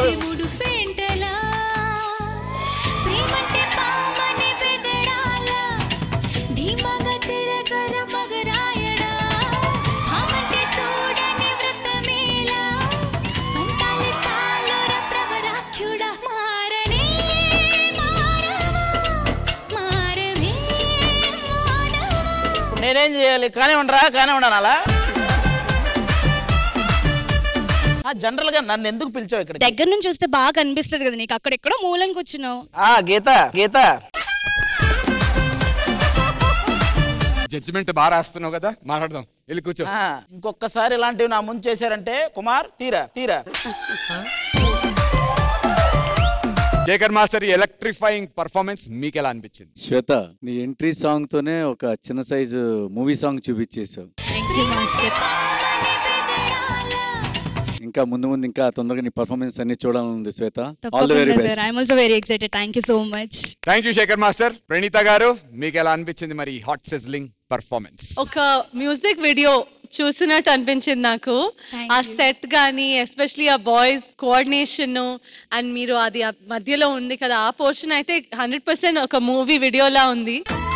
ఇది ముడుపేంటలా ప్రేమంటే పామని బెదరాల ధీమాగా తిరగర మగరాయడా భామంటే చూడని వ్రతమేలా పంతాలి చాలుర ప్రవరాఖ్యుడా మారనే మారవా మారవే మానవా ఇప్పుడు నేనేం చేయాలి కానివ్వండిరా కానివ్వండి అలా జనరల్ గా నన్ను ఎందుకు పిలిచావు ఇక్కడ దగ్గర నుంచి చూస్తే బాగా కనిపిస్తుంది కదా నీకు అక్కడెక్కడో మూలం కూర్చున్నావు ఆ గీత గీత జడ్జిమెంట్ బాగా రాస్తున్నావు కదా మాట్లాడదాం వెళ్ళి కూర్చో ఆ, ఇంకొకసారి ఇలాంటివి నా ముందు చేశారంటే కుమార్ తీరా తీరా శేఖర్ మాస్టర్ ఎలక్ట్రిఫైయింగ్ పర్ఫార్మెన్స్ మీకు ఎలా అనిపించింది శ్వేత నీ ఎంట్రీ సాంగ్ తోనే ఒక చిన్న సైజు మూవీ సాంగ్ చూపించేసావు ఇంకా ముందు ముందు ఇంకా తొందరగా నీ పర్ఫార్మెన్స్ అన్ని చూడాలని ఉంది శ్వేత ఆల్ ద వెరీ తప్పకుండా best sir I'm also very excited thank you so much thank you Shekhar master Praneetha గారు మీకు ఎలా అనిపించింది మరి హాట్ సెజ్లింగ్ పర్ఫార్మెన్స్ ఒక మ్యూజిక్ వీడియో చూసినట్టు అనిపించింది నాకు ఆ సెట్ కానీ ఎస్పెషలీ ఆ బాయ్స్ కోఆర్డినేషన్ అండ్ మీరు అది ఆ మధ్యలో ఉంది కదా ఆ పోర్షన్ అయితే హండ్రెడ్ పర్సెంట్ ఒక మూవీ వీడియోలా ఉంది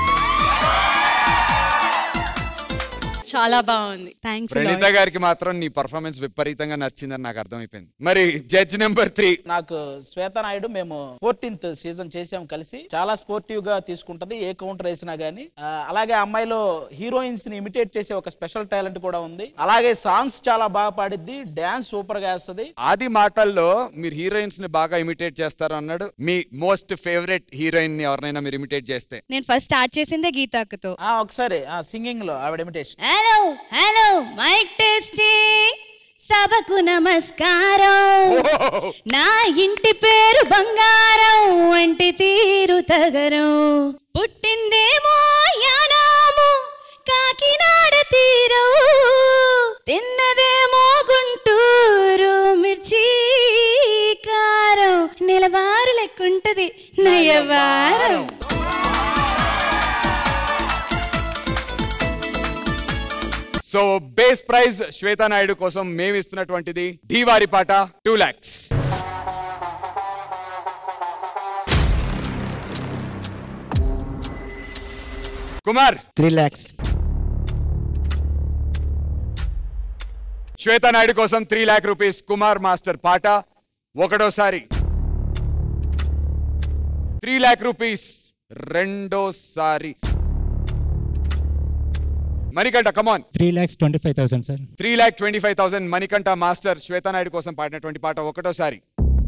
చాలా బాగుంది ప్రణీత గారికి మాత్రం నీ పర్ఫార్మెన్స్ విపరీతంగా నచ్చిందని నాకు అర్థమైపోయింది మరి జడ్జ్ నెంబర్ త్రీ నాకు శ్వేత నాయుడు మేము ఫోర్టీన్త్ సీజన్ చేసాం కలిసి చాలా స్పోర్టివ్ గా తీసుకుంటది ఏ కౌంటర్ వేసినా గానీ ఆ, అలాగే అమ్మాయిలో హీరోయిన్స్ ని ఇమిటేట్ చేసే ఒక స్పెషల్ టాలెంట్ కూడా ఉంది అలాగే సాంగ్స్ చాలా బాగా పాడిద్ది డాన్స్ సూపర్ గా వేస్తుంది ఆది మాటల్లో మీరు హీరోయిన్స్ ని బాగా ఇమిటేట్ చేస్తారు అన్నాడు మీ మోస్ట్ ఫేవరెట్ హీరోయిన్ ని ఎవరినైనా మీరు ఇమిటేట్ చేస్తే నేను ఫస్ట్ స్టార్ట్ చేసిందే గీతాకతో ఒకసారి సింగింగ్ లో ఆవిడ imitation hello hello mic testing సభకు నమస్కారం నా ఇంటి పేరు బంగారం వంటి తీరు తగరం పుట్టిందేమో యానాము కాకినాడ తీరం తిన్నదేమో గుంటూరు మిర్చి కారం నిలవారు లెక్కుంటది నయవారం so base price Shweta Naidu కోసం మేము ఇస్తున్నటువంటిది ధీవారి పాట టూ లాక్స్ కుమార్ త్రీ ల్యాక్స్ శ్వేతా నాయుడు కోసం three lakh rupees Kumar master పాట ఒకటోసారి త్రీ లాక్ రూపీస్ రెండోసారి Manikanta come on three lakhs twenty five thousand sir three lakh twenty five thousand Manikanta master Shweta Naidu కోసం పాడినటువంటి పాట ఒకటోసారి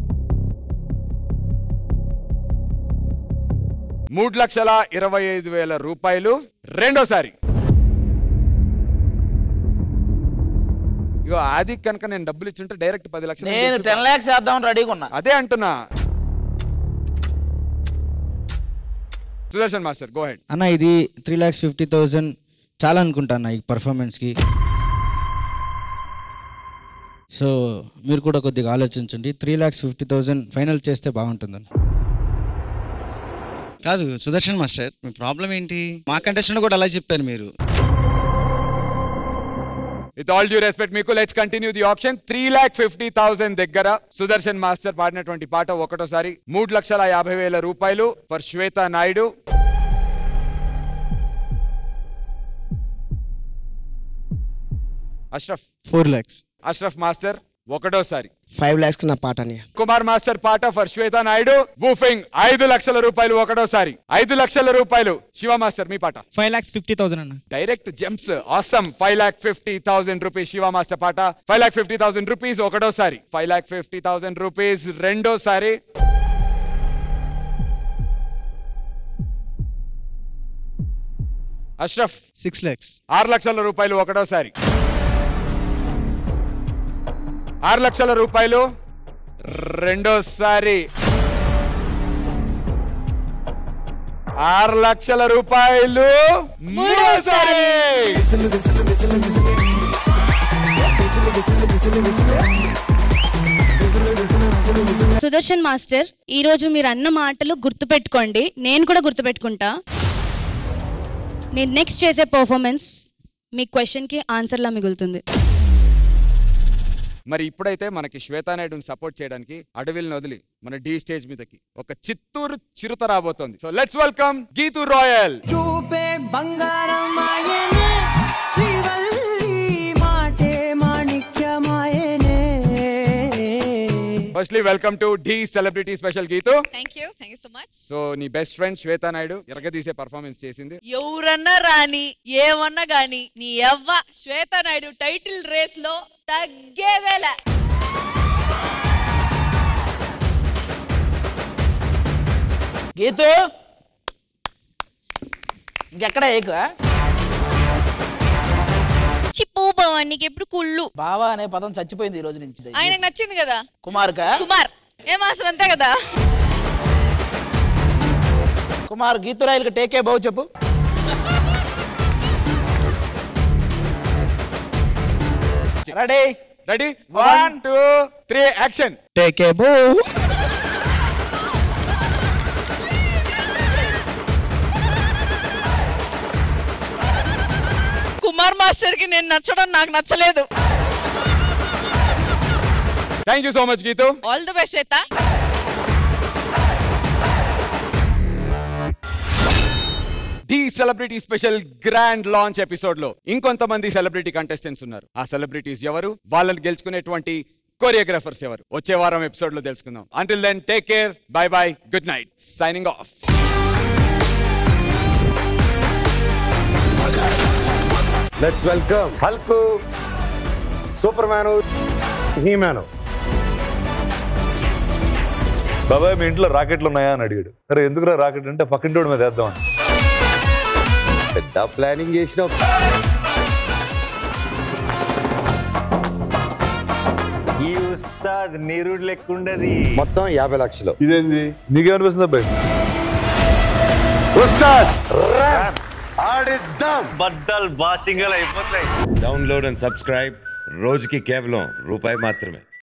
మూడు లక్షల ఇరవై ఐదు వేల రూపాయలు రెండోసారి ఇగో ఆది కనుక నేను డబ్బులు ఇచ్చుంటే డైరెక్ట్ పది లక్షలు నేను టెన్ లాక్స్ వేద్దాం రెడీగా ఉన్నా అదే అంటున్నా సుదర్శన్ మాస్టర్ గో హెడ్ అన్న ఇది త్రీ ల్యాక్స్ ఫిఫ్టీ థౌజండ్ చాలా అనుకుంటా అన్న ఈ పర్ఫార్మెన్స్కి సో మీరు కూడా కొద్దిగా ఆలోచించండి three lakhs fifty thousand final చేస్తే బాగుంటుందని కాదు సుదర్శన్ మాస్టర్ మీ ప్రాబ్లం ఏంటి మా కంటెస్టెంట్ కూడా అలా చెప్పారు మీరు విత్ ఆల్ డ్యూ రెస్పెక్ట్ మీకు let's continue the option three lakh fifty thousand దగ్గర సుదర్శన్ మాస్టర్ పాడినటువంటి పాట ఒకటోసారి మూడు లక్షల యాభై వేల రూపాయలు for Shweta Naidu Ashraf four lakhs Ashraf master ఒకటోసారి ఫైవ్ ల్యాక్స్ నా పాట అని కుమార్ మాస్టర్ పాట ఫర్ శ్వేత నాయుడు వూఫింగ్ ఐదు లక్షల రూపాయలు ఒకటోసారి ఐదు లక్షల రూపాయలు శివ మాస్టర్ మీ పాట ఫైవ్ ల్యాక్స్ ఫిఫ్టీ థౌసండ్ అన్న direct jumps awesome five lakh fifty thousand rupees Shiva master పాట five lakh fifty thousand rupees ఒకటోసారి five lakh fifty thousand rupees రెండోసారి అష్రఫ్ సిక్స్ ల్యాక్స్ ఆరు లక్షల రూపాయలు ఒకటోసారి ఆరు లక్షల రూపాయలు రెండోసారి ఆరు లక్షల రూపాయలు మూడోసారి సుదర్శన్ మాస్టర్ ఈ రోజు మీరు అన్న మాటలు గుర్తుపెట్టుకోండి నేను కూడా గుర్తుపెట్టుకుంటా నేను నెక్స్ట్ చేసే పర్ఫార్మెన్స్ మీ క్వశ్చన్కి ఆన్సర్లా మిగులుతుంది మరి ఇప్పుడైతే మనకి శ్వేతానాయుడుని సపోర్ట్ చేయడానికి అడవిల్ని వదిలి మన డి స్టేజ్ మీదకి ఒక చిత్తూరు చిరుత రాబోతోంది so let's welcome Geetu Royal చూపే బంగారం ఆయనే శ్రీవల్లి మాటే మాణిక్యమాయనే firstly welcome to D celebrity special Geetu thank you thank you so much so నీ బెస్ట్ ఫ్రెండ్ శ్వేతా నాయుడు ఎరగదీసే పర్ఫార్మెన్స్ చేసింది ఎవరన్నా రాని ఏమన్నా గాని నీ ఎవ్వ శ్వేత నాయుడు టైటిల్ రేస్ లో తగ్గేదేలే గీతు ఇంకెక్కడ ఏకు చిప్పు బావా నీకు ఎప్పుడు కుళ్ళు బావా అనే పదం చచ్చిపోయింది ఈ రోజు నుంచి ఆయనకు నచ్చింది కదా కుమార్క కుమార్ ఏం అవసరం అంతే కదా కుమార్ గీతురాయలకి టేకే బావు చెప్పు ready ready one two three action take a bow Kumar master కి నేను నచ్చడం నాకు నచ్చలేదు thank you so much Geetu all the best Shweta the celebrity special grand launch episode లో ఇంకొంతమంది సెలబ్రిటీ కంటెస్టెంట్స్ ఉన్నారు ఆ సెలబ్రిటీస్ ఎవరు వాళ్ళని గెలుచుకునేటువంటి కొరియోగ్రాఫర్స్ ఎవరు వచ్చే వారం ఎపిసోడ్ లో తెలుసుకుందాం until then take care bye bye good night signing off let's welcome Hulk Superman he man బాబాయ్ మీ ఇంట్లో రాకెట్లు ఉన్నాయా అని అడిగాడు సరే ఎందుకురా రాకెట్ అంటే పక్కింటోడి మీద వేద్దాం అని పెద్ద ప్లానింగ్ చేసినావు ఈ ఉస్తాద్ నీరుడు లెక్కుండది మొత్తం యాభై లక్షలు ఇదేంది నీకేమనిపిస్తుంది అబ్బాయి ఉస్తాద్ ర్యాప్ ఆడిద్దాం బద్దల్ బాసింగల్ అయిపోతాయి డౌన్లోడ్ అండ్ సబ్స్క్రైబ్ రోజుకి కేవలం రూపాయి మాత్రమే